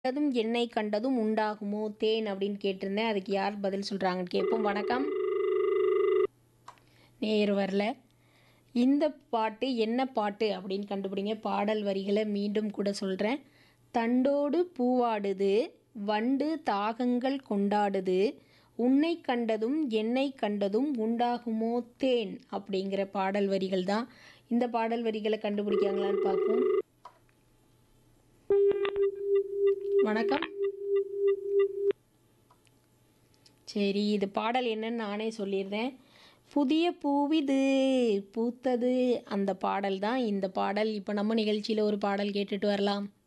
கண்டதும் என்னை கண்டதும் உண்டாகுமோ தேன் அப்படின்னு கேட்டிருந்தேன் அதுக்கு யார் பதில் சொல்கிறாங்கன்னு கேட்போம் வணக்கம் நேர் வரல இந்த பாட்டு என்ன பாட்டு அப்படின்னு கண்டுபிடிங்க பாடல் வரிகளை மீண்டும் கூட சொல்கிறேன் தண்டோடு பூவாடுது வண்டு தாகங்கள் கொண்டாடுது உன்னை கண்டதும் என்னை கண்டதும் உண்டாகுமோ தேன் அப்படிங்கிற பாடல் வரிகள் தான் இந்த பாடல் வரிகளை கண்டுபிடிக்காங்களான்னு பார்ப்போம் வணக்கம் சரி இது பாடல் என்னன்னு நானே சொல்லிடுறேன் புதிய பூவிது பூத்தது அந்த பாடல் தான் இந்த பாடல் இப்போ நம்ம நிகழ்ச்சியில் ஒரு பாடல் கேட்டுட்டு வரலாம்